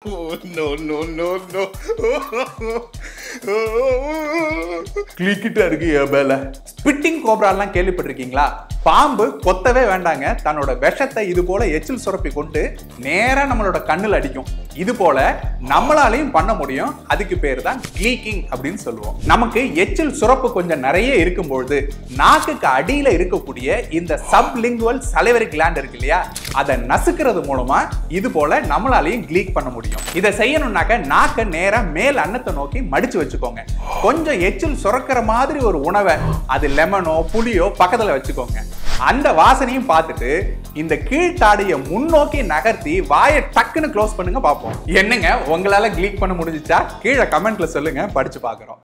no, no, no, no. கிளிக்கிட்டா இருக்கு என் மேல spitting கோப்ராலாம் கேள்விப்பட்டிருக்கீங்களா பாம்பு கொத்தவே வேண்டாங்க தன்னோட விஷத்தை இது போல எச்சில் சுரப்பி கொண்டு நேரா நம்மளோட கண்ணுல அடிக்கும் இது போல நம்மளாலையும் பண்ண முடியும் அதுக்கு பேர் தான் கிளீக்கிங் அப்படின்னு சொல்லுவோம் நமக்கு எச்சில் சுரப்பு கொஞ்சம் நிறைய இருக்கும்பொழுது நாக்குக்கு அடியில இருக்கக்கூடிய இந்த சப்லிங்குவல் சலைவரி கிளாண்ட் இருக்கு இல்லையா அதை நசுக்கிறது மூலமா இது போல நம்மளாலையும் கிளீக் பண்ண முடியும் இதை செய்யணும்னாக்க நாக்கை நேரா மேல் அன்னத்தை நோக்கி மடிச்சு வச்சுக்கோங்க கொஞ்சம் எச்சில் சுரக்கிற மாதிரி ஒரு உணவை அது லெமனோ புளியோ பக்கத்துல வச்சுக்கோங்க அந்த வாசனையும் பார்த்துட்டு இந்த கீழ்த்தாடையை முன்னோக்கி நகர்த்தி வாயை டக்குன்னு க்ளோஸ் பண்ணுங்க பார்ப்போம் என்னங்க உங்களால கிளீக் பண்ண முடிஞ்சுச்சா கீழே கமெண்ட்ல சொல்லுங்க படிச்சு பார்க்குறோம்